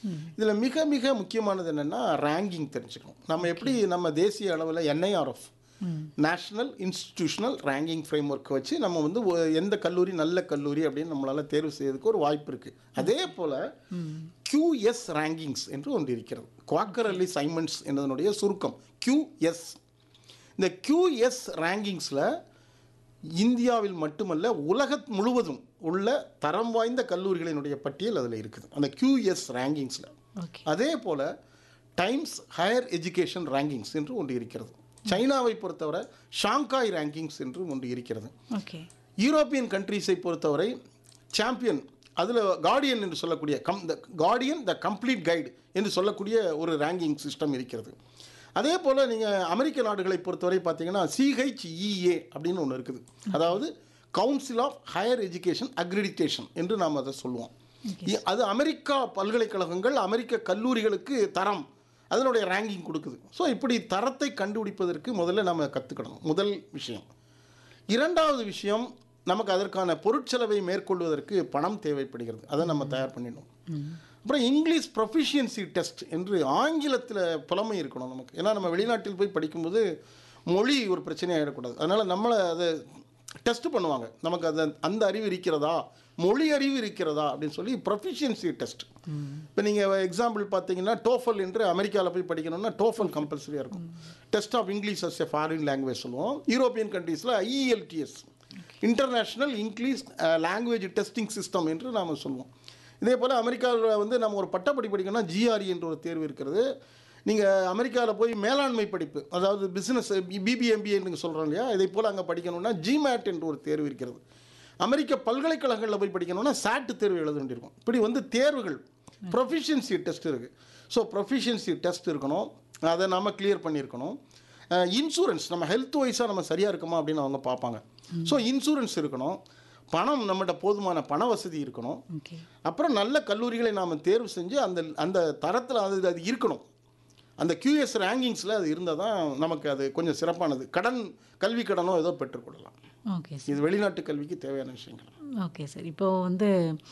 இதில் மிக மிக முக்கியமானது என்னென்னா ரேங்கிங் தெரிஞ்சுக்கணும் நம்ம எப்படி நம்ம தேசிய அளவில் NIRF national institutional ranking framework வச்சு நம்ம வந்து ஒ- எந்த கல்லூரி நல்ல கல்லூரி அப்படின்னு நம்மளால் தேர்வு செய்யறதுக்கு ஒரு வாய்ப்பு இருக்குது அதே போல் QS ரேங்கிங்ஸ் என்று ஒன்று இருக்கிறது குவாக்கர் அலி சைமண்ட்ஸ் என்பதனுடைய சுருக்கம் QS இந்த QS ரேங்கிங்ஸில் இந்தியாவில் மட்டுமல்ல உலக முழுவதும் உள்ள தரம் வாய்ந்த கல்லூரிகளினுடைய பட்டியல் அதில் இருக்குது அந்த QS ரேங்கிங்ஸில் ஓகே அதே போல் டைம்ஸ் ஹையர் எஜுகேஷன் ரேங்கிங்ஸ் என்று ஒன்று இருக்கிறது சைனாவை பொறுத்தவரை ஷாங்காய் ரேங்கிங்ஸ் என்று ஒன்று இருக்கிறது ஓகே யூரோப்பியன் கண்ட்ரீஸை பொறுத்தவரை சாம்பியன் அதில் கார்டியன் என்று சொல்லக்கூடிய come the Guardian the complete guide என்று சொல்லக்கூடிய ஒரு ரேங்கிங் சிஸ்டம் இருக்கிறது அதே போல் நீங்கள் அமெரிக்க நாடுகளை பொறுத்தவரை பார்த்தீங்கன்னா சிஹெச்இஏ அப்படின்னு ஒன்று இருக்குது அதாவது council of higher education accreditation என்று நாம் அதை சொல்லுவோம் இ- அது அமெரிக்கா பல்கலைக்கழகங்கள் அமெரிக்க கல்லூரிகளுக்கு தரம் அதனுடைய ரேங்கிங் கொடுக்குது ஸோ இப்படி தரத்தை கண்டுபிடிப்பதற்கு முதல்ல நம்ம கற்றுக்கணும் முதல் விஷயம் இரண்டாவது விஷயம் நமக்கு அதற்கான பொருட்செலவை மேற்கொள்வதற்கு பணம் தேவைப்படுகிறது அதை நம்ம தயார் பண்ணிடணும் அப்புறம் இங்கிலீஷ் ப்ரொஃபிஷியன்சி டெஸ்ட் என்று ஆங்கிலத்தில் புலமை இருக்கணும் நமக்கு ஏன்னா நம்ம வெளிநாட்டில் போய் படிக்கும்போது மொழி ஒரு பிரச்சனையாகிடக்கூடாது அதனால் நம்மளை அதை டெஸ்ட் பண்ணுவாங்க நமக்கு அது அந்த அறிவு இருக்கிறதா மொழி அறிவு இருக்கிறதா அப்படின்னு சொல்லி ப்ரொஃபிஷியன்சி டெஸ்ட் இப்போ நீங்கள் எக்ஸாம்பிள் பார்த்தீங்கன்னா டோஃபல் என்று அமெரிக்காவில் போய் படிக்கணும்னா டோஃபல் கம்பல்சரியாக இருக்கும் test of English as a foreign language சொல்லுவோம் யூரோப்பியன் கண்ட்ரீஸில் IELTS international English language testing system என்று நாம் சொல்லுவோம் இதே போல் அமெரிக்காவில் வந்து நம்ம ஒரு பட்டப்படி படிக்கணும்னா ஜிஆர்இ என்ற ஒரு தேர்வு இருக்கிறது நீங்கள் அமெரிக்காவில் போய் மேலாண்மை படிப்பு அதாவது பிஸ்னஸ் பிபிஎம்பிஏ என்று சொல்கிறோம் இல்லையா இதை போல் அங்கே படிக்கணும்னா ஜிமேட் என்று ஒரு தேர்வு இருக்கிறது அமெரிக்க பல்கலைக்கழகங்களில் போய் படிக்கணும்னா சாட் தேர்வு எழுத வேண்டியிருக்கும் இப்படி வந்து தேர்வுகள் ப்ரொஃபிஷியன்சி டெஸ்ட் இருக்குது ஸோ ப்ரொஃபிஷியன்சி டெஸ்ட் இருக்கணும் அதை நம்ம கிளியர் பண்ணியிருக்கணும் இன்சூரன்ஸ் நம்ம ஹெல்த் வைஸாக நம்ம சரியாக இருக்குமா அப்படின்னு அவங்க பார்ப்பாங்க ஸோ இன்சூரன்ஸ் இருக்கணும் பணம் நம்மகிட்ட போதுமான பண வசதி இருக்கணும் ஓகே அப்புறம் நல்ல கல்லூரிகளை நாம் தேர்வு செஞ்சு அந்த அந்த தரத்தில் அது அது இருக்கணும் அந்த QS ரேங்கிங்ஸில் அது இருந்தால் தான் நமக்கு அது கொஞ்சம் சிறப்பானது கடன் கல்வி கடனோ ஏதோ பெற்றுக்கொள்ளலாம் ஓகே இது வெளிநாட்டு கல்விக்கு தேவையான விஷயங்கள் ஓகே சார் இப்போ வந்து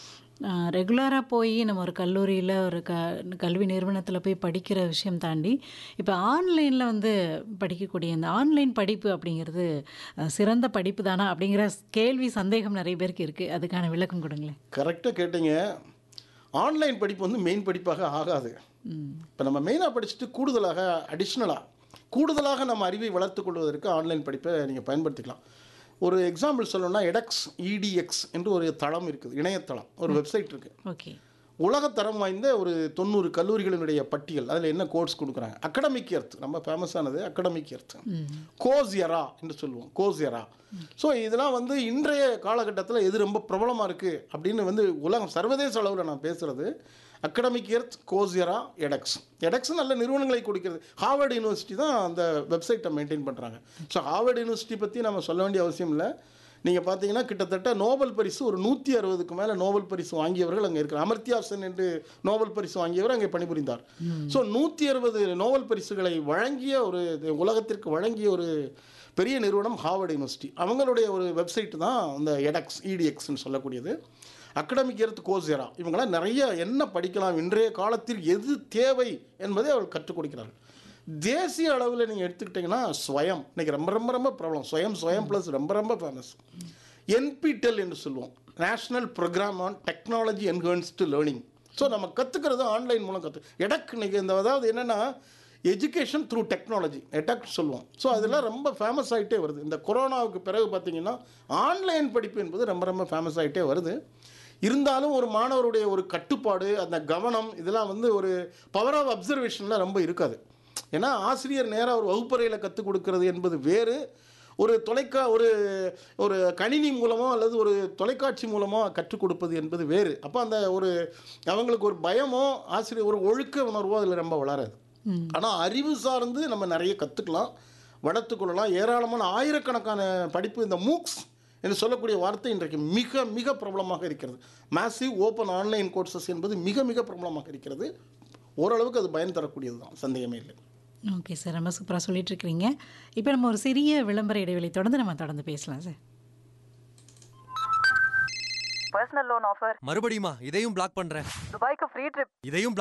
ரெகுலராக போய் நம்ம ஒரு கல்லூரியில் ஒரு க கல்வி நிறுவனத்தில் போய் படிக்கிற விஷயம் தாண்டி இப்போ ஆன்லைனில் வந்து படிக்கக்கூடிய இந்த ஆன்லைன் படிப்பு அப்படிங்கிறது அஹ், சிறந்த படிப்பு தானா அப்படிங்கிற கேள்வி சந்தேகம் நிறைய பேருக்கு இருக்குது அதுக்கான விளக்கம் கொடுங்களேன் கரெக்டாக கேட்டீங்க ஆன்லைன் படிப்பு வந்து மெயின் படிப்பாக ஆகாது ம் இப்போ நம்ம மெயினாக படிச்சுட்டு கூடுதலாக அடிஷ்னலாக கூடுதலாக நம்ம அறிவை வளர்த்துக் கொள்வதற்கு ஆன்லைன் படிப்பை நீங்கள் பயன்படுத்திக்கலாம் ஒரு எக்ஸாம்பிள் சொல்லணும்னா எடெக்ஸ் இடிஎக்ஸ் என்று ஒரு தளம் இருக்குது இணையதளம் ஒரு வெப்சைட் இருக்குது ஓகே உலகத்தரம் வாய்ந்த ஒரு தொண்ணூறு கல்லூரிகளினுடைய பட்டியல் அதில் என்ன கோர்ஸ் கொடுக்குறாங்க அகடமிக் எர்த் ரொம்ப ஃபேமஸானது அகடமிக் எர்த் கோஸ்யரா என்று சொல்லுவோம் கோஸ்யரா ஸோ இதெல்லாம் வந்து இன்றைய காலகட்டத்தில் எது ரொம்ப பிரபலமாக இருக்குது அப்படின்னு வந்து உலகம் சர்வதேச அளவில் நான் பேசுகிறது அகடமிக் எர்த் கோஸ்யரா எடெக்ஸ் எடெக்ஸ் நல்ல நிறுவனங்களை கொடுக்கிறது ஹார்வர்டு யூனிவர்சிட்டி தான் அந்த வெப்சைட்டை மெயின்டைன் பண்ணுறாங்க ஸோ ஹார்வர்டு யூனிவர்சிட்டி பற்றி நம்ம சொல்ல வேண்டிய அவசியம் இல்லை நீங்கள் பார்த்தீங்கன்னா கிட்டத்தட்ட நோபல் பரிசு ஒரு நூற்றி அறுபதுக்கு மேலே நோபல் பரிசு வாங்கியவர்கள் அங்கே இருக்கிறார் அமர்த்தியா சென் என்று நோபல் பரிசு வாங்கியவர் அங்கே பணிபுரிந்தார் ஸோ நூற்றி அறுபது நோபல் பரிசுகளை வழங்கிய ஒரு இது உலகத்திற்கு வழங்கிய ஒரு பெரிய நிறுவனம் ஹார்வர்டு யூனிவர்சிட்டி அவங்களுடைய ஒரு வெப்சைட் தான் அந்த எடெக்ஸ் இடிஎக்ஸ்னு சொல்லக்கூடியது அகடமிக் எர்த் கோசேரா இவங்களாம் நிறைய என்ன படிக்கலாம் இன்றைய காலத்தில் எது தேவை என்பதை அவர்கள் கற்றுக் கொடுக்கிறார்கள் தேசிய அளவில் நீங்கள் எடுத்துக்கிட்டிங்கன்னா ஸ்வயம் இன்னைக்கு ரொம்ப ரொம்ப ரொம்ப ப்ராப்ளம் ஸ்வயம் ஸ்வயம் ப்ளஸ் ரொம்ப ரொம்ப ஃபேமஸ் என்பிடெல் என்று சொல்லுவோம் national programme on technology enhanced learning so நம்ம கற்றுக்கிறது ஆன்லைன் மூலம் கற்று எடக்கு இன்னைக்கு இந்த அதாவது என்னென்னா எஜுகேஷன் த்ரூ டெக்னாலஜி எடக் சொல்லுவோம் ஸோ அதெல்லாம் ரொம்ப ஃபேமஸ் ஆகிட்டே வருது இந்த கொரோனாவுக்கு பிறகு பார்த்தீங்கன்னா ஆன்லைன் படிப்பு என்பது ரொம்ப ரொம்ப ஃபேமஸ் ஆகிட்டே வருது இருந்தாலும் ஒரு மாணவருடைய ஒரு கட்டுப்பாடு அந்த கவனம் இதெல்லாம் வந்து ஒரு பவர் ஆஃப் அப்சர்வேஷனில் ரொம்ப இருக்காது ஏன்னா ஆசிரியர் நேராக ஒரு வகுப்பறையில் கற்றுக் கொடுக்கிறது என்பது வேறு ஒரு தொலைக்கா ஒரு ஒரு கணினி மூலமோ அல்லது ஒரு தொலைக்காட்சி மூலமோ கற்றுக் கொடுப்பது என்பது வேறு அப்போ அந்த ஒரு அவங்களுக்கு ஒரு பயமோ ஆசிரியர் ஒரு ஒழுக்க உணர்வோ அதில் ரொம்ப வளராது ஆனால் அறிவு சார்ந்து நம்ம நிறைய கற்றுக்கலாம் வளர்த்துக்கொள்ளலாம் ஏராளமான ஆயிரக்கணக்கான படிப்பு இந்த மூக்ஸ் என்று சொல்லக்கூடிய வார்த்தை இன்றைக்கு மிக மிக பிரபலமாக இருக்கிறது மேசிவ் ஓப்பன் ஆன்லைன் கோர்சஸ் என்பது மிக மிக பிரபலமாக இருக்கிறது ஓரளவுக்கு அது பயன் தரக்கூடியது தான் சந்தேகமே இல்லை ஓகே சார் ரொம்ப சூப்பராக சொல்லிட்டு இருக்கிறீங்க இப்போ நம்ம ஒரு சிறிய விளம்பர இடைவெளி தொடர்ந்து நம்ம தொடர்ந்து பேசலாம் சார் பர்சனல் லோன் ஆஃபர் மறுபடியுமா இதையும் பிளாக் பண்றேன் துபாய்க்கு ஃப்ரீ ட்ரிப் இதையும்